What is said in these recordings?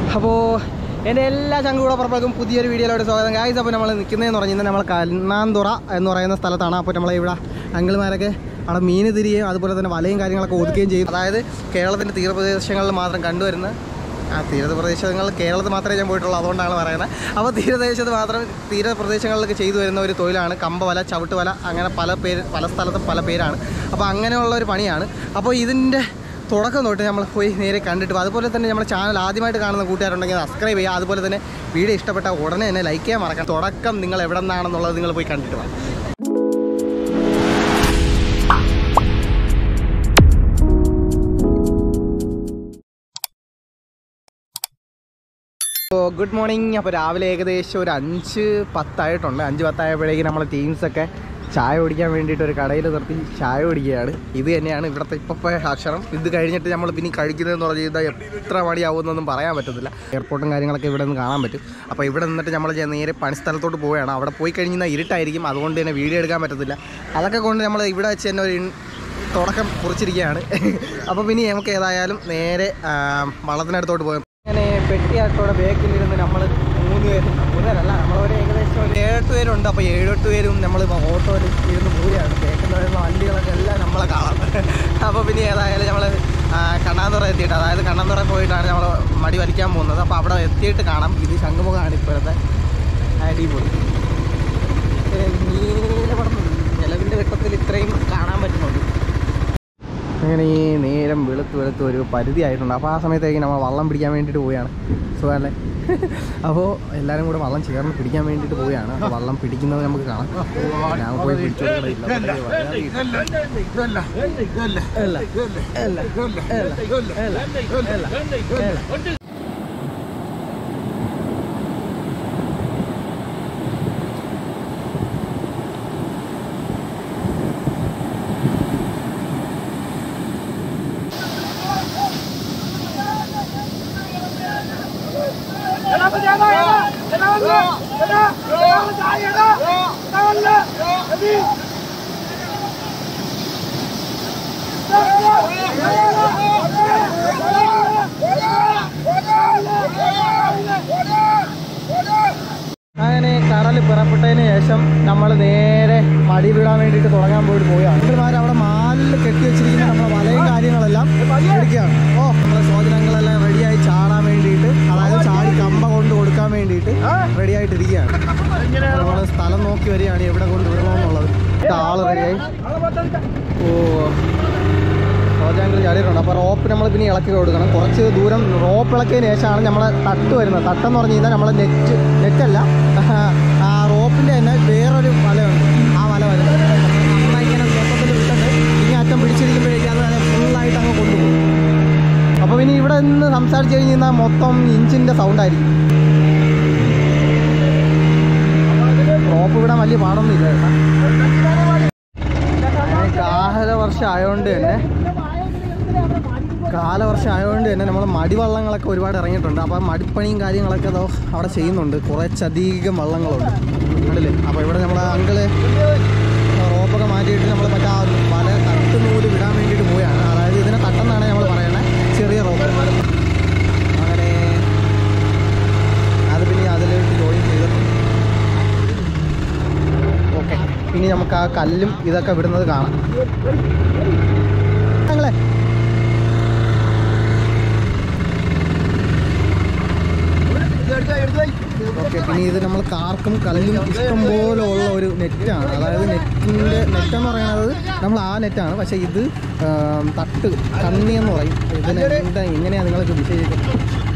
അപ്പോൾ എൻ്റെ എല്ലാ ചങ്കുകൂടെ പുറപ്പേക്കും പുതിയൊരു വീഡിയോയിലോട്ട് സ്വാഗതം ഗായ്സ് അപ്പോൾ നമ്മൾ നിൽക്കുന്നതെന്ന് പറഞ്ഞാൽ നമ്മൾ കണ്ണാന്തുറ എന്ന് പറയുന്ന സ്ഥലത്താണ് അപ്പോൾ നമ്മൾ ഇവിടെ അങ്കിൾമാരൊക്കെ അവിടെ മീൻ തിരികെയും അതുപോലെ തന്നെ വലയും കാര്യങ്ങളൊക്കെ ഒതുക്കുകയും ചെയ്യും അതായത് കേരളത്തിൻ്റെ തീരപ്രദേശങ്ങളിൽ മാത്രം കണ്ടുവരുന്ന ആ തീരപ്രദേശങ്ങൾ കേരളത്തിൽ മാത്രമേ ഞാൻ പോയിട്ടുള്ളൂ അതുകൊണ്ടാണ് പറയുന്നത് അപ്പോൾ തീരദേശത്ത് മാത്രം തീരപ്രദേശങ്ങളിലൊക്കെ ചെയ്തു വരുന്ന ഒരു തൊഴിലാണ് കമ്പവല ചവിട്ടുവല അങ്ങനെ പല പേര് പല സ്ഥലത്തും പല പേരാണ് അപ്പോൾ അങ്ങനെയുള്ള ഒരു പണിയാണ് അപ്പോൾ ഇതിൻ്റെ തുടക്കം തൊട്ട് നമ്മൾ പോയി നേരെ കണ്ടിട്ട് പോകും. അതുപോലെ തന്നെ നമ്മുടെ ചാനൽ ആദ്യമായിട്ട് കാണുന്ന കൂട്ടുകാരുണ്ടെങ്കിൽ സബ്സ്ക്രൈബ് ചെയ്യുക അതുപോലെ തന്നെ വീഡിയോ ഇഷ്ടപ്പെട്ട ഉടനെ തന്നെ ലൈക്ക് ചെയ്യാൻ മറക്കാം തുടക്കം നിങ്ങൾ എവിടെ നിന്നാണെന്നുള്ളത് നിങ്ങൾ പോയി കണ്ടിട്ട് പോകാം അപ്പോൾ ഗുഡ് മോർണിംഗ് അപ്പോൾ രാവിലെ ഏകദേശം ഒരു അഞ്ച് പത്തായിട്ടുണ്ട് അഞ്ച് പത്തായപ്പോഴേക്കും നമ്മളെ ടീംസൊക്കെ ചായ കുടിക്കാൻ വേണ്ടിയിട്ട് ഒരു കടയിൽ നിർത്തി ചായ കുടിക്കുകയാണ് ഇത് തന്നെയാണ് ഇവിടുത്തെ ഇപ്പോഴത്തെ അക്ഷരം ഇത് കഴിഞ്ഞിട്ട് നമ്മൾ പിന്നെ കഴിക്കുന്നതെന്ന് പറഞ്ഞു കഴിഞ്ഞാൽ എത്ര മണിയാവുമെന്നൊന്നും പറയാൻ പറ്റത്തില്ല എയർപോർട്ടും കാര്യങ്ങളൊക്കെ ഇവിടെ നിന്ന് കാണാൻ പറ്റും അപ്പോൾ ഇവിടെ നിന്നിട്ട് നമ്മൾ നേരെ പണിസ്ഥലത്തോട്ട് പോവുകയാണ് അവിടെ പോയി കഴിഞ്ഞാൽ ഇരുട്ടായിരിക്കും അതുകൊണ്ട് തന്നെ വീഡിയോ എടുക്കാൻ പറ്റത്തില്ല അതൊക്കെ കൊണ്ട് നമ്മൾ ഇവിടെ വെച്ച് തന്നെ ഒരു ഇൻ- തുടക്കം കുറിച്ചിരിക്കുകയാണ് അപ്പോൾ പിന്നെ നമുക്ക് ഏതായാലും നേരെ ആ, വള്ളത്തിനടുത്തോട്ട് പോകാം അങ്ങനെ പെട്ടിയാട്ടോടെ ബേക്കിലിരുന്ന് നമ്മൾ മൂന്ന് പേരും മൂന്നേരല്ല നമ്മളൊരു ഏകദേശം ഒരു ഏഴെട്ട് പേരുണ്ട് അപ്പോൾ ഏഴെട്ട് പേരും നമ്മൾ ഓട്ടോയിൽ ഇരുന്ന് പോവുകയാണ് ബേക്കിൽ വരുന്ന വണ്ടികളൊക്കെ എല്ലാം നമ്മളെ കാണാം അപ്പോൾ പിന്നെ ഏതായാലും നമ്മൾ കണ്ണാന്തുറ എത്തിയിട്ട് അതായത് കണ്ണാന്തുറ പോയിട്ടാണ് നമ്മൾ മടി വലിക്കാൻ പോകുന്നത് അപ്പോൾ അവിടെ എത്തിയിട്ട് കാണാം ഇത് ശംഖുമുഖമാണ് ഇപ്പോഴത്തെ അടിപൊളി നീലപടം നിലവിൻ്റെ വെട്ടത്തിൽ ഇത്രയും കാണാൻ പറ്റുന്നുണ്ട് അങ്ങനെ ഈ നേരം വെളുത്ത് വെളുത്ത് ഒരു പരിധി ആയിട്ടുണ്ട് അപ്പോൾ ആ സമയത്തേക്ക് നമ്മൾ വള്ളം പിടിക്കാൻ വേണ്ടിയിട്ട് പോവുകയാണ് സുഖമല്ലേ അപ്പോൾ എല്ലാവരും കൂടെ വള്ളം ചേർന്ന് പിടിക്കാൻ വേണ്ടിയിട്ട് പോവുകയാണ് അപ്പോൾ വള്ളം പിടിക്കുന്നത് നമുക്ക് കാണാം ഞാൻ പോയി പിടിച്ചു കൊടുക്കണില്ല. അല്ല, അല്ല, അല്ല, അല്ല, അല്ല. അങ്ങനെ കടൽ പുറപ്പെട്ടതിന് ശേഷം നമ്മൾ നേരെ മടി വിടാൻ വേണ്ടിയിട്ട് തുടങ്ങാൻ പോയിട്ട് പോവുകയാണ് അങ്കിൾമാർ അവിടെ മാലിൽ കെട്ടി വെച്ചിരിക്കുന്ന നമ്മളെ വലയും കാര്യങ്ങളെല്ലാം എടുക്കുകയാണ് ഓ നമ്മളെ സോദനങ്ങളെല്ലാം റെഡിയായി ചാടാൻ വേണ്ടിയിട്ട് അതായത് ചാടി കമ്പ കൊണ്ട് കൊടുക്കാൻ വേണ്ടിയിട്ട് റെഡി ആയിട്ടിരിക്കുകയാണ് നമ്മൾ സ്ഥലം നോക്കി വരികയാണ് എവിടെ കൊണ്ട് വിടണമെന്നുള്ളത് ആള് റെഡിയായി ഓ റോജാങ്കിൾ ചാടിയിട്ടുണ്ട് അപ്പോൾ റോപ്പ് നമ്മൾ പിന്നെ ഇളക്കി കൊടുക്കണം കുറച്ച് ദൂരം റോപ്പ് ഇളക്കിയതിന് ശേഷമാണ് നമ്മളെ തട്ട് വരുന്നത് തട്ടെന്ന് പറഞ്ഞു കഴിഞ്ഞാൽ നമ്മളെ നെറ്റ് നെറ്റല്ല ആ റോപ്പിൻ്റെ തന്നെ വേറൊരു വലയുണ്ട് ആ വല വരുന്നത് നമ്മളിങ്ങനെ മൊത്തത്തിൽ വിട്ടിട്ട് ഇനി അറ്റം പിടിച്ചിരിക്കുമ്പോഴേക്കും അത് തന്നെ ഫുള്ളായിട്ട് അങ്ങ് കൊണ്ടുപോകും അപ്പോൾ പിന്നെ ഇവിടെ നിന്ന് സംസാരിച്ച് കഴിഞ്ഞ് കഴിഞ്ഞാൽ മൊത്തം ഇഞ്ചിൻ്റെ സൗണ്ടായിരിക്കും റോപ്പ് വിടാൻ വലിയ പാടൊന്നും ഇല്ല കേട്ടോ കാലവർഷം ആയതുകൊണ്ട് തന്നെ കാലവർഷം ആയതുകൊണ്ട് തന്നെ നമ്മൾ മടിവള്ളങ്ങളൊക്കെ ഒരുപാട് ഇറങ്ങിയിട്ടുണ്ട് അപ്പോൾ മടിപ്പണിയും കാര്യങ്ങളൊക്കെ അതോ അവിടെ ചെയ്യുന്നുണ്ട് കുറച്ചധികം വള്ളങ്ങളുണ്ട് കണ്ടില്ലേ അപ്പോൾ ഇവിടെ നമ്മളെ അങ്കിള് റോപ്പൊക്കെ മാറ്റിയിട്ട് നമ്മൾ മറ്റേ ആ പല തട്ട് നൂല് വിടാൻ വേണ്ടിയിട്ട് പോവുകയാണ് അതായത് ഇതിനെ തട്ടെന്നാണ് നമ്മൾ പറയുന്നത് ചെറിയ റോപ്പ് അങ്ങനെ അത് പിന്നെ അതിലേക്ക് ജോയിൻ ചെയ്തിട്ടുണ്ട് ഓക്കെ ഇനി നമുക്ക് ആ കല്ലും ഇതൊക്കെ വിടുന്നത് കാണാം ഞങ്ങളെ ഓക്കെ പിന്നെ ഇത് നമ്മൾ കാർക്കും കല്ലും ഇഷ്ടം പോലെ ഉള്ള ഒരു നെറ്റാണ് അതായത് നെറ്റിൻ്റെ നെറ്റ് എന്ന് പറയുന്നത് നമ്മൾ ആ നെറ്റാണ് പക്ഷേ ഇത് ആം, തട്ട് കണ്ണി എന്ന് പറയും ഇതിന് എന്താ എങ്ങനെയാണ് നിങ്ങൾക്ക് വിശേഷിക്കുന്നത്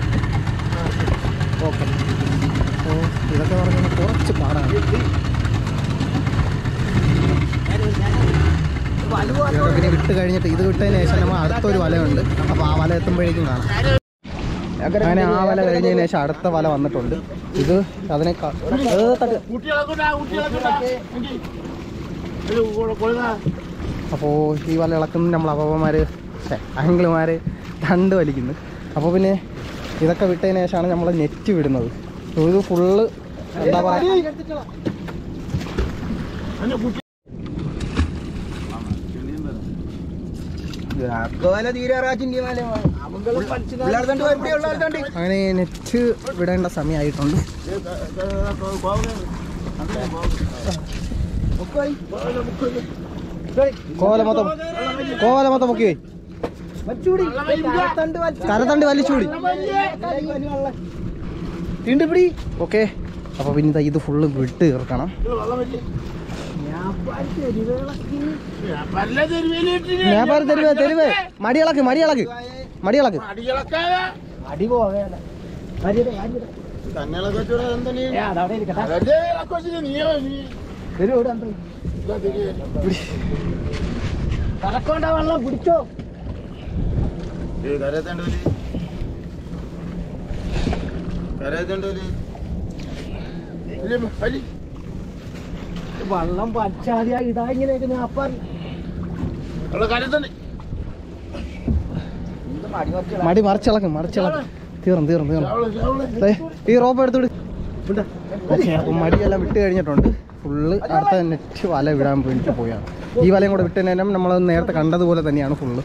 ഓക്കെ അപ്പോൾ ഇതൊക്കെ പറഞ്ഞാൽ കുറച്ച് പാടാണ് ഇതൊക്കെ പിന്നെ വിട്ട് കഴിഞ്ഞിട്ട് ഇത് വിട്ടതിന് ശേഷം നമ്മൾ അടുത്തൊരു വലയുണ്ട് അപ്പോൾ ആ വല എത്തുമ്പോഴേക്കും കാണാം അങ്ങനെ ആ വല കഴിഞ്ഞതിന് ശേഷം അടുത്ത വല വന്നിട്ടുണ്ട് ഇത് അതിനെ ക- ഏ, തട്ട്. അപ്പോൾ ഈ വല ഇളക്കുന്ന നമ്മൾ അപ്പന്മാർ ആംഗിളുമാർ രണ്ട് വലിക്കുന്നു അപ്പോൾ പിന്നെ ഇതൊക്കെ വിട്ടതിന് ശേഷമാണ് നമ്മൾ നെറ്റ് വിടുന്നത് ഇത് ഫുള്ള് എന്താ പറയുക അക്കോല തീരാറാച്ചിന്റെ മല അങ്ങനെ നെറ്റ് വിടേണ്ട സമയമായിട്ടുണ്ട് കോല മൊത്തം കോല മൊത്തം മുക്കി പോയി കരത്തണ്ട് വലിച്ചൂടി ഓക്കെ അപ്പൊ പിന്നെ ദാ ഇത് ഫുള്ള് വിട്ട് തീർക്കണം വ്യാപാര തെരുവ് തെരുവ് മടിയിളക്ക് മടിയിളക്ക് മടിയിളക്ക് അടി പോവേണ്ട കറക്കോണ്ട വെള്ളം പിടിച്ചോ വെള്ളം പച്ചാതിയാ ഇതാ ഇങ്ങനെയൊക്കെ ഞാൻ മടി മറിച്ചിളക്കും മറിച്ചിളക്കും തീർന്നു തീർന്നു തീർന്നു ദേ, ഈ റോപ്പ് എടുത്തോട് ഓക്കെ അപ്പം മടിയെല്ലാം വിട്ട് കഴിഞ്ഞിട്ടുണ്ട് ഫുള്ള് അടുത്ത നെറ്റ് വല വിടാൻ വേണ്ടിയിട്ട് പോയാണ് ഈ വലയും കൂടെ വിട്ട് നേരം നമ്മൾ നേരത്തെ കണ്ടതുപോലെ തന്നെയാണ് ഫുള്ള്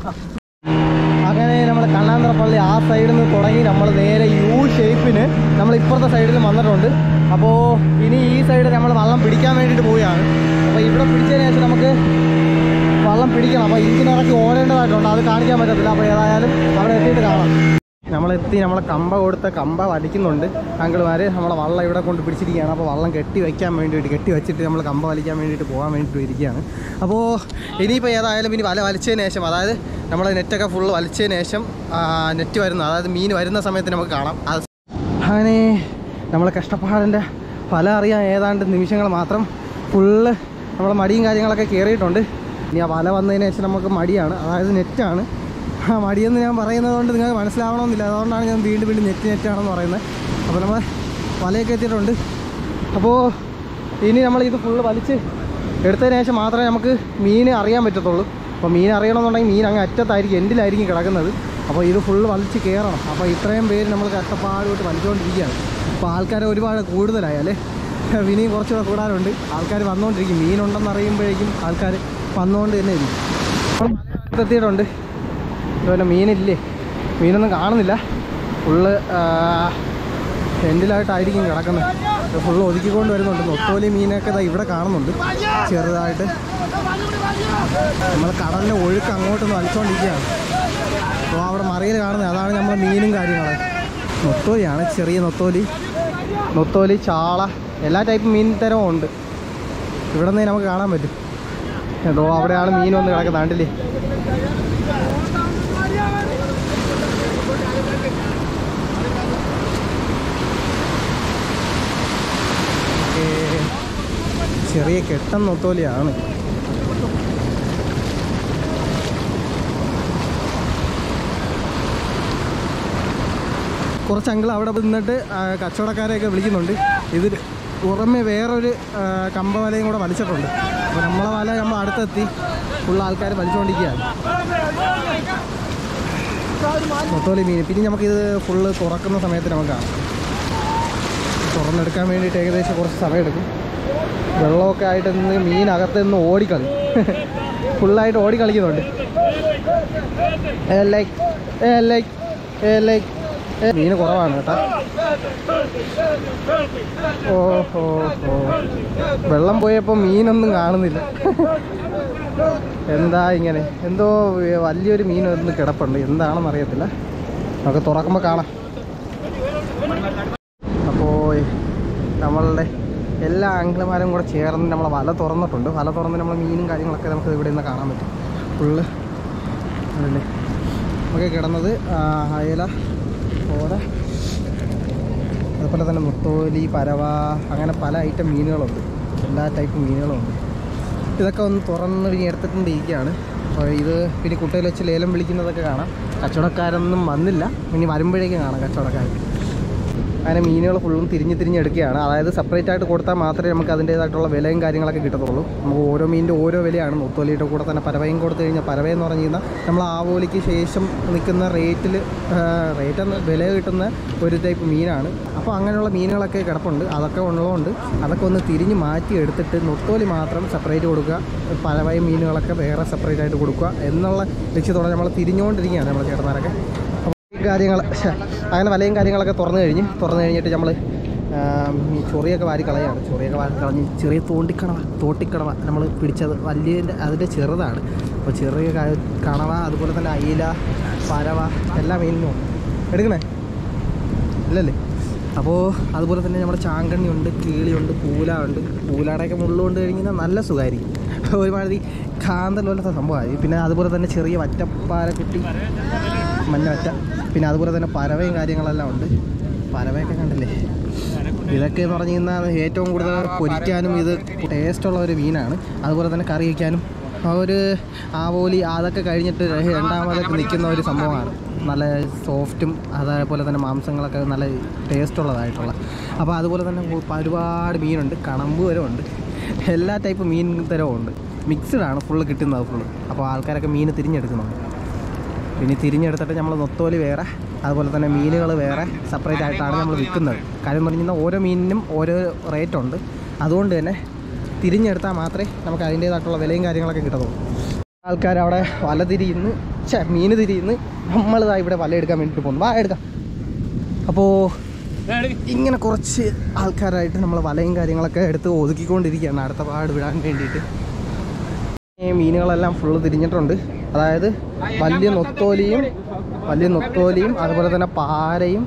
അങ്ങനെ നമ്മൾ കണ്ണാന്തറപ്പള്ളി ആ സൈഡിൽ നിന്ന് തുടങ്ങി നമ്മൾ നേരെ യു ഷേപ്പിന് നമ്മൾ ഇപ്പുറത്തെ സൈഡിൽ വന്നിട്ടുണ്ട് അപ്പോൾ ഇനി ഈ സൈഡ് നമ്മൾ വള്ളം പിടിക്കാൻ വേണ്ടിയിട്ട് പോവുകയാണ് അപ്പോൾ ഇവിടെ പിടിച്ചതിന് ശേഷം നമുക്ക് വള്ളം പിടിക്കണം അപ്പോൾ ഇഞ്ചിൻ ഇറക്കി ഓടേണ്ടതായിട്ടുണ്ട് അത് കാണിക്കാൻ പറ്റത്തില്ല അപ്പോൾ ഏതായാലും അവിടെ എത്തിയിട്ട് കാണാം നമ്മളെത്തി നമ്മളെ കമ്പ കൊടുത്ത കമ്പ വലിക്കുന്നുണ്ട് അങ്കിൾമാർ നമ്മളെ വള്ളം ഇവിടെ കൊണ്ട് പിടിച്ചിരിക്കുകയാണ് അപ്പോൾ വള്ളം കെട്ടി വയ്ക്കാൻ വേണ്ടിയിട്ട് കെട്ടി വെച്ചിട്ട് നമ്മൾ കമ്പ വലിക്കാൻ വേണ്ടിയിട്ട് പോകാൻ വേണ്ടിയിട്ട് ഇരിക്കുകയാണ് അപ്പോൾ ഇനിയിപ്പോൾ ഏതായാലും ഇനി വല വലിച്ചതിന് ശേഷം അതായത് നമ്മൾ നെറ്റൊക്കെ ഫുള്ള് വലിച്ചതിന് ശേഷം നെറ്റ് വരുന്ന അതായത് മീൻ വരുന്ന സമയത്ത് നമുക്ക് കാണാം അത് അങ്ങനെ നമ്മളെ കഷ്ടപ്പാടിൻ്റെ ഫലം അറിയാൻ ഏതാണ്ട് നിമിഷങ്ങൾ മാത്രം ഫുള്ള് നമ്മളെ മടിയും കാര്യങ്ങളൊക്കെ കയറിയിട്ടുണ്ട് ഇനി ആ വല വന്നതിന് ശേഷം നമുക്ക് മടിയാണ് അതായത് നെറ്റാണ് ആ മടിയെന്ന് ഞാൻ പറയുന്നത് കൊണ്ട് നിങ്ങൾക്ക് മനസ്സിലാവണമെന്നില്ല അതുകൊണ്ടാണ് ഞാൻ വീണ്ടും വീണ്ടും നെറ്റ് നെറ്റാണെന്ന് പറയുന്നത് അപ്പോൾ നമ്മൾ വലയൊക്കെ എത്തിയിട്ടുണ്ട് അപ്പോൾ ഇനി നമ്മൾ ഇത് ഫുള്ള് വലിച്ച് എടുത്തതിന് ശേഷം മാത്രമേ നമുക്ക് മീൻ അറിയാൻ പറ്റത്തുള്ളൂ അപ്പോൾ മീൻ അറിയണമെന്നുണ്ടെങ്കിൽ മീൻ അങ്ങ് അറ്റത്തായിരിക്കും എൻഡിലായിരിക്കും കിടക്കുന്നത് അപ്പോൾ ഇത് ഫുള്ള് വലിച്ച് കയറണം അപ്പോൾ ഇത്രയും പേര് നമ്മൾ കഷ്ടപ്പാടുമായിട്ട് വലിച്ചുകൊണ്ടിരിക്കുകയാണ് അപ്പോൾ ആൾക്കാർ ഒരുപാട് കൂടുതലായാലേ ഇനിയും കുറച്ചുകൂടെ കൂടാനുണ്ട് ആൾക്കാർ വന്നുകൊണ്ടിരിക്കും മീനുണ്ടെന്ന് അറിയുമ്പോഴേക്കും ആൾക്കാർ വന്നുകൊണ്ട് തന്നെ ഇരിക്കും അപ്പം എത്തിയിട്ടുണ്ട് ഇതുപോലെ മീനില്ലേ മീനൊന്നും കാണുന്നില്ല ഫുള്ള് എൻഡിലായിട്ടായിരിക്കും കിടക്കുന്നത് ഇത് ഫുള്ള് ഒതുക്കിക്കൊണ്ട് വരുന്നുണ്ട് ഒത്തോലി മീനൊക്കെ ദാ ഇവിടെ കാണുന്നുണ്ട് ചെറുതായിട്ട് നമ്മൾ കടലിൻ്റെ ഒഴുക്ക് അങ്ങോട്ടൊന്ന് വലിച്ചുകൊണ്ടിരിക്കുകയാണ് അപ്പോൾ അവിടെ മറിയിൽ കാണുന്നത് അതാണ് നമ്മൾ മീനും കാര്യങ്ങളും നൊത്തോലിയാണ് ചെറിയ നൊത്തോലി നൊത്തോലി ചാള എല്ലാ ടൈപ്പ് മീൻ തരവും ഉണ്ട് ഇവിടെ നിന്ന് നമുക്ക് കാണാൻ പറ്റും എന്തോ അവിടെയാണ് മീൻ വന്ന് കിടക്കുന്നത് കണ്ടില്ലേ ഏ, ചെറിയ കെട്ടൻ നൊത്തോലിയാണ് കുറച്ച് അങ്കിൾ അവിടെ നിന്നിട്ട് ആ, കച്ചവടക്കാരെയൊക്കെ വിളിക്കുന്നുണ്ട് ഇതിൽ പുറമെ വേറൊരു ആ, കമ്പ വലയും കൂടെ വലിച്ചിട്ടുണ്ട് അപ്പോൾ നമ്മളെ വല നമ്മൾ അടുത്തെത്തി ഫുൾ ആൾക്കാർ വലിച്ചുകൊണ്ടിരിക്കുകയാണ് മൊത്തോലി മീൻ പിന്നെ നമുക്കിത് ഫുള്ള് തുറക്കുന്ന സമയത്ത് നമുക്ക് കാണാം തുറന്നെടുക്കാൻ വേണ്ടിയിട്ട് ഏകദേശം കുറച്ച് സമയമെടുക്കും വെള്ളമൊക്കെ ആയിട്ട് നിന്ന് മീൻ അകത്ത് നിന്ന് ഓടിക്കളി ഫുള്ളായിട്ട് ഓടിക്കളിക്കുന്നുണ്ട് ഏ ലൈക്ക് ഏ ലൈക്ക് ഏ ലൈക്ക് മീൻ കുറവാണ് കേട്ടോ ഓ ഓ ഓ വെള്ളം പോയപ്പോൾ മീനൊന്നും കാണുന്നില്ല എന്താ ഇങ്ങനെ എന്തോ വലിയൊരു മീൻ ഒന്ന് കിടപ്പുണ്ട് എന്താണെന്ന് അറിയത്തില്ല നമുക്ക് തുറക്കുമ്പോൾ കാണാം അപ്പോൾ നമ്മളുടെ എല്ലാ ആംഗ്ലമാരും കൂടെ ചേർന്ന് നമ്മളെ വല തുറന്നിട്ടുണ്ട് വല തുറന്ന് നമ്മൾ മീനും കാര്യങ്ങളൊക്കെ നമുക്ക് ഇവിടെ നിന്ന് കാണാൻ പറ്റും ഫുള്ള് അതല്ലേ നമുക്ക് കിടന്നത് ആ, അയല ഓര അതുപോലെ തന്നെ മുത്തോലി പരവ അങ്ങനെ പല ഐറ്റം മീനുകളുണ്ട് എല്ലാ ടൈപ്പ് മീനുകളുണ്ട് ഇതൊക്കെ ഒന്ന് തുറന്ന് ഇനി എടുത്തിട്ടുണ്ടിരിക്കുകയാണ് അപ്പോൾ ഇത് പിന്നെ കുട്ടയിൽ വെച്ച് ലേലം വിളിക്കുന്നതൊക്കെ കാണാം കച്ചവടക്കാരൊന്നും വന്നില്ല ഇനി വരുമ്പോഴേക്കും കാണാം കച്ചവടക്കാർ അങ്ങനെ മീനുകൾ ഫുള്ളും തിരിഞ്ഞ് തിരിഞ്ഞ് എടുക്കുകയാണ് അതായത് സെപ്പറേറ്റ് ആയിട്ട് കൊടുത്താൽ മാത്രമേ നമുക്ക് അതിൻ്റേതായിട്ടുള്ള വിലയും കാര്യങ്ങളൊക്കെ കിട്ടത്തുള്ളൂ നമുക്ക് ഓരോ മീനിൻ്റെ ഓരോ വിലയാണ് നൊത്തോലിയുടെ കൂടെ തന്നെ പരവയും കൊടുത്തു കഴിഞ്ഞാൽ പരവയെന്ന് പറഞ്ഞു കഴിഞ്ഞാൽ നമ്മൾ ആവോലിക്ക് ശേഷം നിൽക്കുന്ന റേറ്റിൽ റേറ്റ് എന്ന് വില കിട്ടുന്ന ഒരു ടൈപ്പ് മീനാണ് അപ്പോൾ അങ്ങനെയുള്ള മീനുകളൊക്കെ കിടപ്പുണ്ട് അതൊക്കെ ഉള്ളതുകൊണ്ട് അതൊക്കെ ഒന്ന് തിരിഞ്ഞ് മാറ്റി എടുത്തിട്ട് നൊത്തോലി മാത്രം സെപ്പറേറ്റ് കൊടുക്കുക പരവയ മീനുകളൊക്കെ വേറെ സെപ്പറേറ്റ് ആയിട്ട് കൊടുക്കുക എന്നുള്ള ലക്ഷ്യത്തോടെ നമ്മൾ തിരിഞ്ഞുകൊണ്ടിരിക്കുകയാണ് നമ്മൾ ചേട്ടന്മാരൊക്കെ അപ്പോൾ ഈ കാര്യങ്ങൾ ശ്ശെ, അങ്ങനെ വലയും കാര്യങ്ങളൊക്കെ തുറന്നു കഴിഞ്ഞ് തുറന്നു കഴിഞ്ഞിട്ട് നമ്മൾ ഈ ചൊറിയൊക്കെ വാരി കളയാണ് ചൊറിയൊക്കെ വാരി കളഞ്ഞ് ചെറിയ തോണ്ടിക്കണവ തോട്ടിക്കണവ നമ്മൾ പിടിച്ചത് വലിയ അതിൻ്റെ ചെറുതാണ് അപ്പോൾ ചെറിയ ക- കണവ അതുപോലെ തന്നെ അയില പരവ എല്ലാ മീനിനും ഉണ്ട് എടുക്കണേ ഇല്ലല്ലേ അപ്പോൾ അതുപോലെ തന്നെ നമ്മുടെ ചാങ്കണ്ണി ഉണ്ട് കിളിയുണ്ട് പൂല ഉണ്ട് പൂലാടൊക്കെ മുള്ളുകൊണ്ട് കഴിഞ്ഞാൽ നല്ല സുഖമായിരിക്കും ഒരുമാതിരി കാന്തൽ പോലത്തെ സംഭവമായി പിന്നെ അതുപോലെ തന്നെ ചെറിയ വറ്റപ്പാര കിട്ടി മഞ്ഞ വറ്റ പിന്നെ അതുപോലെ തന്നെ പരവയും കാര്യങ്ങളെല്ലാം ഉണ്ട് പരവയൊക്കെ കണ്ടില്ലേ ഇതൊക്കെ എന്ന് പറഞ്ഞു കഴിഞ്ഞാൽ ഏറ്റവും കൂടുതൽ പൊരിക്കാനും ഇത് ടേസ്റ്റുള്ള ഒരു മീനാണ് അതുപോലെ തന്നെ കറി വയ്ക്കാനും ആ ഒരു ആവോലി അതൊക്കെ കഴിഞ്ഞിട്ട് രണ്ടാമതൊക്കെ നിൽക്കുന്ന ഒരു സംഭവമാണ് നല്ല സോഫ്റ്റും അതേപോലെ തന്നെ മാംസങ്ങളൊക്കെ നല്ല ടേസ്റ്റുള്ളതായിട്ടുള്ള അപ്പോൾ അതുപോലെ തന്നെ ഒ- ഒരുപാട് മീനുണ്ട് കണമ്പ് വരെ ഉണ്ട് എല്ലാ ടൈപ്പ് മീൻ തരവും ഉണ്ട് മിക്സ്ഡ് ആണ് ഫുള്ള് കിട്ടുന്നത് ഫുള്ള് അപ്പോൾ ആൾക്കാരൊക്കെ മീൻ തിരിഞ്ഞെടുക്കുന്നുണ്ട് പിന്നെ തിരിഞ്ഞെടുത്തിട്ട് നമ്മൾ നൊത്തോലി വേറെ അതുപോലെ തന്നെ മീനുകൾ വേറെ സെപ്പറേറ്റ് ആയിട്ടാണ് നമ്മൾ വിൽക്കുന്നത് കാര്യം എന്ന് പറഞ്ഞു കഴിഞ്ഞാൽ ഓരോ മീനിനും ഓരോ റേറ്റ് ഉണ്ട് അതുകൊണ്ട് തന്നെ തിരിഞ്ഞെടുത്താൽ മാത്രമേ നമുക്ക് അതിൻ്റേതായിട്ടുള്ള വിലയും കാര്യങ്ങളൊക്കെ കിട്ടത്തുള്ളൂ ആൾക്കാർ അവിടെ വല തിരിയുന്നു ഛേ മീൻ തിരിയുന്നു നമ്മളിതാ ഇവിടെ വല എടുക്കാൻ വേണ്ടിയിട്ട് പോകുന്നു വാ എടുക്കാം അപ്പോൾ ഇങ്ങനെ കുറച്ച് ആൾക്കാരായിട്ട് നമ്മൾ വലയും കാര്യങ്ങളൊക്കെ എടുത്ത് ഒതുക്കിക്കൊണ്ടിരിക്കുകയാണ് അടുത്ത പാട് വിടാൻ വേണ്ടിയിട്ട് ഈ മീനുകളെല്ലാം ഫുള്ള് തിരിഞ്ഞിട്ടുണ്ട് അതായത് വലിയ നൊത്തോലിയും വലിയ നൊത്തോലിയും അതുപോലെ തന്നെ പാരയും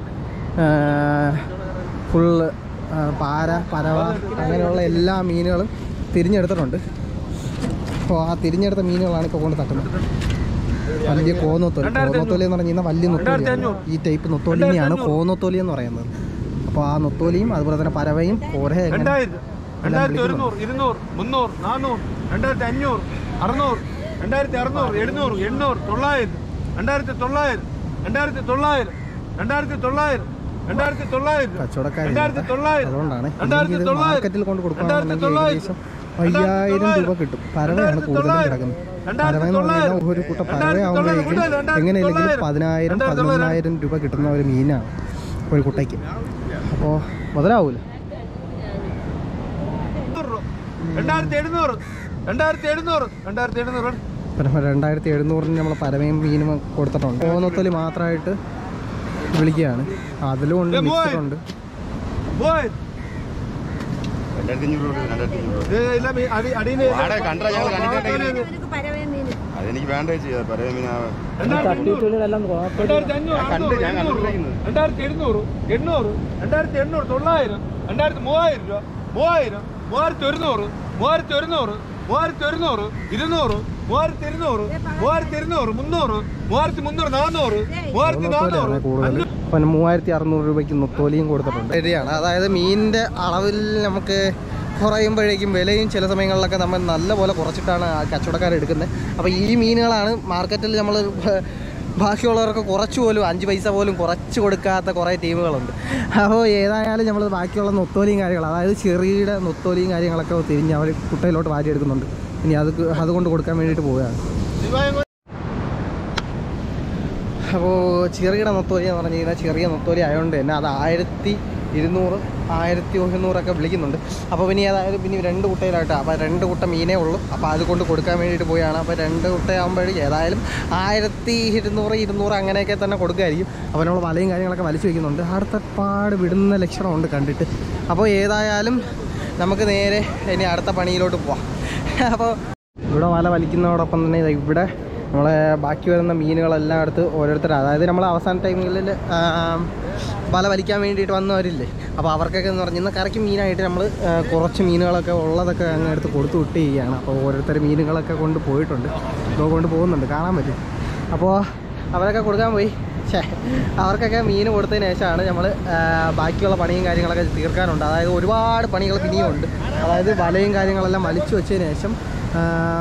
ഫുള്ള് പാര പരവ അങ്ങനെയുള്ള എല്ലാ മീനുകളും തിരിഞ്ഞെടുത്തിട്ടുണ്ട് അപ്പോൾ ആ തിരിഞ്ഞെടുത്ത മീനുകളാണ് ഇപ്പോൾ കൊണ്ട് തട്ടുന്നത് വലിയ കോന്നൊത്തോലി കോന്നൊത്തോലി എന്ന് പറഞ്ഞു കഴിഞ്ഞാൽ വലിയ നൊത്തോലിയാണ് ഈ ടൈപ്പ് നൊത്തോലിനെയാണ് കോന്നൊത്തോലി എന്ന് പറയുന്നത് അപ്പോൾ ആ നൊത്തോലിയും അതുപോലെ തന്നെ പരവയും കോര എങ്ങനെ രണ്ടായിരം രണ്ടായിരത്തി ഒരുന്നൂറ് ഇരുന്നൂറ് മുന്നൂറ് നാനൂറ് രണ്ടായിരത്തി അഞ്ഞൂറ് അറുന്നൂറ് രണ്ടായിരത്തി അറുന്നൂറ് എഴുന്നൂറ് എണ്ണൂറ് തൊള്ളായിരം രണ്ടായിരത്തി തൊള്ളായിരം രണ്ടായിരത്തി തൊള്ളായിരം രണ്ടായിരത്തി തൊള്ളായിരം രണ്ടായിരത്തി തൊള്ളായിരം കച്ചവടക്കാരില്ല രണ്ടായിരത്തി തൊള്ളായിരം അതുകൊണ്ടാണ് രണ്ടായിരത്തി ഇത് തൊള്ളായിരം മാർക്കറ്റിൽ കൊണ്ട് രണ്ടായിരത്തി കൊടുക്കുകയാണെന്നുണ്ടെങ്കിൽ തൊള്ളായിരം ഏകദേശം അയ്യായിരം രൂപ കിട്ടും പരവയാണ് കൂടുതലും കിടക്കുന്നത് പരവ എന്ന് പറഞ്ഞാൽ ഒരു കൂട്ടം പരവയാകുമ്പോഴേക്കും എങ്ങനെയില്ലെങ്കിലും പതിനായിരം പതിനൊന്നായിരം രൂപ കിട്ടുന്ന ഒരു മീനാണ് ഒരു കുട്ടയ്ക്ക് അപ്പോൾ മുതലാവൂല രണ്ടായിരത്തി എഴുന്നൂറ് രണ്ടായിരത്തി എഴുന്നൂറ് രണ്ടായിരത്തി എഴുന്നൂറ് പിന്നെ രണ്ടായിരത്തി എഴുന്നൂറിന് നമ്മൾ പരമയും മീനും കൊടുത്തിട്ടുണ്ട് ഓന്നത്തൊലി മാത്രമായിട്ട് വിളിക്കുകയാണ് അതിലും ഉണ്ട് മിക്സഡ് ഉണ്ട് പോയി രണ്ടായിരത്തി അഞ്ഞൂറ് രൂപ രണ്ടായിരത്തി അഞ്ഞൂറ് രൂപ ഇത് എല്ലാം ഈ അടി അടിയില് വാടക കണ്ടാ ഞങ്ങൾ കണ്ടിട്ടുണ്ടെങ്കിൽ നിനക്ക് പരവേ മീൻ അതെനിക്ക് വേണ്ട ചേച്ചി പരവ മീന രണ്ടായിരത്തി അഞ്ഞൂറ് കണ്ട് ഞാൻ അറുന്നൂറ്, കണ്ടിരിക്കുന്നത്. രണ്ടായിരത്തി എഴുന്നൂറ് എണ്ണൂറ് രണ്ടായിരത്തി എണ്ണൂറ് തൊള്ളായിരം രണ്ടായിരത്തി മൂവായിരം രൂപ മൂവായിരം മൂവായിരത്തി ഒരുന്നൂറ് മൂവായിരത്തി ഒരുന്നൂറ് മൂവായിരത്തി ഒരുന്നൂറ് ഇരുന്നൂറ് മൂവായിരത്തി ഇരുന്നൂറ് മൂവായിരത്തി ഇരുന്നൂറ് മുന്നൂറ് മൂവായിരത്തി മുന്നൂറ് നാന്നൂറ് മൂവായിരത്തി നാന്നൂറ് നൊത്തോലിയാണ് കൂടുതൽ പിന്നെ മൂവായിരത്തി അറുന്നൂറ് രൂപയ്ക്ക് നൊത്തോലിയും കൊടുത്തിട്ടുണ്ട് ശരിയാണ് അതായത് മീനിൻ്റെ അളവിൽ നമുക്ക് കുറയുമ്പോഴേക്കും വിലയും ചില സമയങ്ങളിലൊക്കെ നമ്മൾ നല്ലപോലെ കുറച്ചിട്ടാണ് ആ കച്ചവടക്കാർ എടുക്കുന്നത് അപ്പോൾ ഈ മീനുകളാണ് മാർക്കറ്റിൽ നമ്മൾ ബാക്കിയുള്ളവർക്ക് കുറച്ച് പോലും അഞ്ച് പൈസ പോലും കുറച്ച് കൊടുക്കാത്ത കുറേ ടീമുകളുണ്ട് അപ്പോൾ ഏതായാലും നമ്മൾ ബാക്കിയുള്ള നൊത്തോലിയും കാര്യങ്ങളും അതായത് ചെറിയുടെ നൊത്തോലിയും കാര്യങ്ങളൊക്കെ തിരിഞ്ഞ് അവർ കുട്ടയിലോട്ട് വാരിയെടുക്കുന്നുണ്ട് ഇനി അത് അതുകൊണ്ട് കൊടുക്കാൻ വേണ്ടിയിട്ട് പോവുകയാണ് അപ്പോൾ ചെറിയ നൊത്തോലി എന്ന് പറഞ്ഞു കഴിഞ്ഞാൽ ചെറിയ നൊത്തോലി ആയതുകൊണ്ട് തന്നെ അത് ആയിരത്തി ഇരുന്നൂറ് ആയിരത്തി ഒരുന്നൂറൊക്കെ വിളിക്കുന്നുണ്ട് അപ്പോൾ പിന്നെ അതായത് പിന്നെ രണ്ട് കുട്ടയിലായിട്ട് അപ്പോൾ രണ്ട് കുട്ട മീനേ ഉള്ളൂ അപ്പോൾ അത് കൊണ്ട് കൊടുക്കാൻ വേണ്ടിയിട്ട് പോയാണ് അപ്പോൾ രണ്ട് കുട്ടയാകുമ്പോഴേക്കും ഏതായാലും ആയിരത്തി ഇരുന്നൂറ് ഇരുന്നൂറ് അങ്ങനെയൊക്കെ തന്നെ കൊടുക്കുമായിരിക്കും അപ്പോൾ നമ്മൾ വലയും കാര്യങ്ങളൊക്കെ വലിച്ചു വയ്ക്കുന്നുണ്ട് അടുത്ത പാട് വിടുന്ന ലക്ഷണമുണ്ട് കണ്ടിട്ട് അപ്പോൾ ഏതായാലും നമുക്ക് നേരെ ഇനി അടുത്ത പണിയിലോട്ട് പോവാം അപ്പോൾ ഇവിടെ വല വലിക്കുന്നതോടൊപ്പം തന്നെ ദാ ഇവിടെ നമ്മളെ ബാക്കി വരുന്ന മീനുകളെല്ലാം എടുത്ത് ഓരോരുത്തർ അതായത് നമ്മൾ അവസാന ടൈമുകളിൽ വല വലിക്കാൻ വേണ്ടിയിട്ട് വന്നവരില്ലേ അപ്പോൾ അവർക്കൊക്കെ എന്ന് പറഞ്ഞാൽ കറക്കി മീനായിട്ട് നമ്മൾ കുറച്ച് മീനുകളൊക്കെ ഉള്ളതൊക്കെ അങ്ങ് എടുത്ത് കൊടുത്തു വിട്ട് ചെയ്യുകയാണ് അപ്പോൾ ഓരോരുത്തർ മീനുകളൊക്കെ കൊണ്ട് പോയിട്ടുണ്ട് ഇപ്പോൾ കൊണ്ട് പോകുന്നുണ്ട് കാണാൻ പറ്റും അപ്പോൾ അവരൊക്കെ കൊടുക്കാൻ പോയി ഛേ അവർക്കൊക്കെ മീൻ കൊടുത്തതിന് ശേഷമാണ് നമ്മൾ ബാക്കിയുള്ള പണിയും കാര്യങ്ങളൊക്കെ തീർക്കാനുണ്ട് അതായത് ഒരുപാട് പണികൾ പിന്നെയും ഉണ്ട് അതായത് വലയും കാര്യങ്ങളെല്ലാം വലിച്ചു വെച്ചതിന് ശേഷം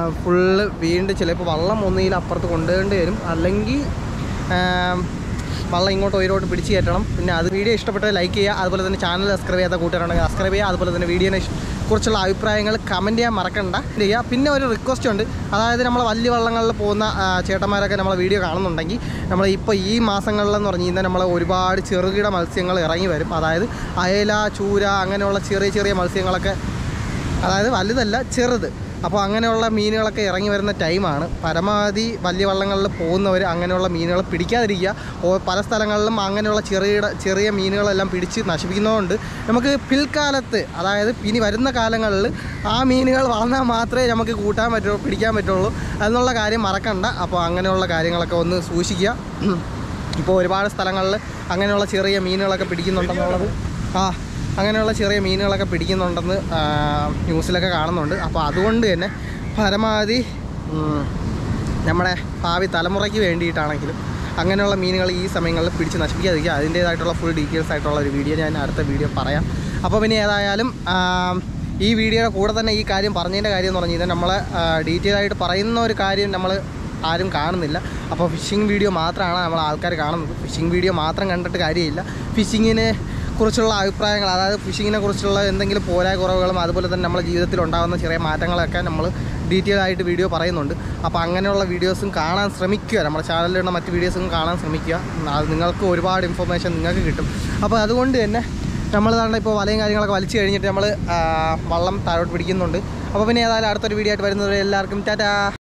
ഫുള്ള് വീണ്ടും ചിലപ്പോൾ വള്ളം ഒന്നുകിൽ അപ്പുറത്ത് കൊണ്ടുപോകേണ്ടി വരും അല്ലെങ്കിൽ വള്ളം ഇങ്ങോട്ട് ഉയരോട്ട് പിടിച്ച് കയറ്റണം പിന്നെ അത് വീഡിയോ ഇഷ്ടപ്പെട്ടത് ലൈക്ക് ചെയ്യുക അതുപോലെ തന്നെ ചാനൽ സബ്സ്ക്രൈബ് ചെയ്യാത്ത കൂട്ടുകാരുണ്ടെങ്കിൽ സബ്സ്ക്രൈബ് ചെയ്യുക അതുപോലെ തന്നെ വീഡിയോനെ ഇഷ്- കുറിച്ചുള്ള അഭിപ്രായങ്ങൾ കമൻറ്റ് ചെയ്യാൻ മറക്കണ്ട ചെയ്യുക പിന്നെ ഒരു റിക്വസ്റ്റ് ഉണ്ട് അതായത് നമ്മൾ വലിയ വള്ളങ്ങളിൽ പോകുന്ന ആ, ചേട്ടന്മാരൊക്കെ നമ്മളെ വീഡിയോ കാണുന്നുണ്ടെങ്കിൽ നമ്മൾ ഇപ്പോൾ ഈ മാസങ്ങളിലെന്ന് പറഞ്ഞു കഴിഞ്ഞാൽ നമ്മൾ ഒരുപാട് ചെറുകിട മത്സ്യങ്ങൾ ഇറങ്ങി വരും അതായത് അയല ചൂര അങ്ങനെയുള്ള ചെറിയ ചെറിയ മത്സ്യങ്ങളൊക്കെ അതായത് വലുതല്ല ചെറുത് അപ്പോൾ അങ്ങനെയുള്ള മീനുകളൊക്കെ ഇറങ്ങി വരുന്ന ടൈമാണ് പരമാവധി വലിയ വള്ളങ്ങളിൽ പോകുന്നവർ അങ്ങനെയുള്ള മീനുകൾ പിടിക്കാതിരിക്കുക ഓ- പല സ്ഥലങ്ങളിലും അങ്ങനെയുള്ള ചെറിയ ചെറിയ മീനുകളെല്ലാം പിടിച്ച് നശിപ്പിക്കുന്നതുകൊണ്ട് നമുക്ക് പിൽക്കാലത്ത് അതായത് ഇനി വരുന്ന കാലങ്ങളിൽ ആ മീനുകൾ വളർന്നാൽ മാത്രമേ നമുക്ക് കൂട്ടാൻ പറ്റുള്ളൂ പിടിക്കാൻ പറ്റുള്ളൂ എന്നുള്ള കാര്യം മറക്കണ്ട അപ്പോൾ അങ്ങനെയുള്ള കാര്യങ്ങളൊക്കെ ഒന്ന് സൂക്ഷിക്കുക ഇപ്പോൾ ഒരുപാട് സ്ഥലങ്ങളിൽ അങ്ങനെയുള്ള ചെറിയ മീനുകളൊക്കെ പിടിക്കുന്നുണ്ടെന്നുള്ളത് ആ അങ്ങനെയുള്ള ചെറിയ മീനുകളൊക്കെ പിടിക്കുന്നുണ്ടെന്ന് ആ, ന്യൂസിലൊക്കെ കാണുന്നുണ്ട് അപ്പോൾ അതുകൊണ്ട് തന്നെ പരമാവധി ഉം, നമ്മുടെ ഭാവി തലമുറയ്ക്ക് വേണ്ടിയിട്ടാണെങ്കിലും അങ്ങനെയുള്ള മീനുകൾ ഈ സമയങ്ങളിൽ പിടിച്ച് നശിപ്പിക്കാതിരിക്കുക അതിൻ്റേതായിട്ടുള്ള ഫുൾ ഡീറ്റെയിൽസ് ആയിട്ടുള്ള ഒരു വീഡിയോ ഞാൻ അടുത്ത വീഡിയോ പറയാം അപ്പോൾ പിന്നെ ഏതായാലും ആ, ഈ വീഡിയോയുടെ കൂടെ തന്നെ ഈ കാര്യം പറഞ്ഞതിൻ്റെ കാര്യം എന്ന് പറഞ്ഞു കഴിഞ്ഞാൽ നമ്മൾ ഡീറ്റെയിൽ ആയിട്ട് പറയുന്ന ഒരു കാര്യം നമ്മൾ ആരും കാണുന്നില്ല അപ്പോൾ ഫിഷിംഗ് വീഡിയോ മാത്രമാണ് നമ്മൾ ആൾക്കാർ കാണുന്നത് ഫിഷിംഗ് വീഡിയോ മാത്രം കണ്ടിട്ട് കാര്യമില്ല ഫിഷിങ്ങിനെ കുറിച്ചുള്ള അഭിപ്രായങ്ങൾ അതായത് ഫിഷിങ്ങിനെ കുറിച്ചുള്ള എന്തെങ്കിലും പോരായ കുറവുകളും അതുപോലെ തന്നെ നമ്മുടെ ജീവിതത്തിൽ ഉണ്ടാകുന്ന ചെറിയ മാറ്റങ്ങളൊക്കെ നമ്മൾ ഡീറ്റെയിൽ ആയിട്ട് വീഡിയോ പറയുന്നുണ്ട് അപ്പോൾ അങ്ങനെയുള്ള വീഡിയോസും കാണാൻ ശ്രമിക്കുക നമ്മുടെ ചാനലിലുള്ള മറ്റ് വീഡിയോസും കാണാൻ ശ്രമിക്കുക അത് നിങ്ങൾക്ക് ഒരുപാട് ഇൻഫർമേഷൻ നിങ്ങൾക്ക് കിട്ടും അപ്പോൾ അതുകൊണ്ട് തന്നെ നമ്മൾ തന്നെ ഇപ്പോൾ വലയും കാര്യങ്ങളൊക്കെ വലിച്ചു കഴിഞ്ഞിട്ട് നമ്മൾ വള്ളം താഴോട്ട് പിടിക്കുന്നുണ്ട് അപ്പോൾ പിന്നെ ഏതായാലും അടുത്തൊരു വീഡിയോ ആയിട്ട് വരുന്നവരെ എല്ലാവർക്കും ടാറ്റാ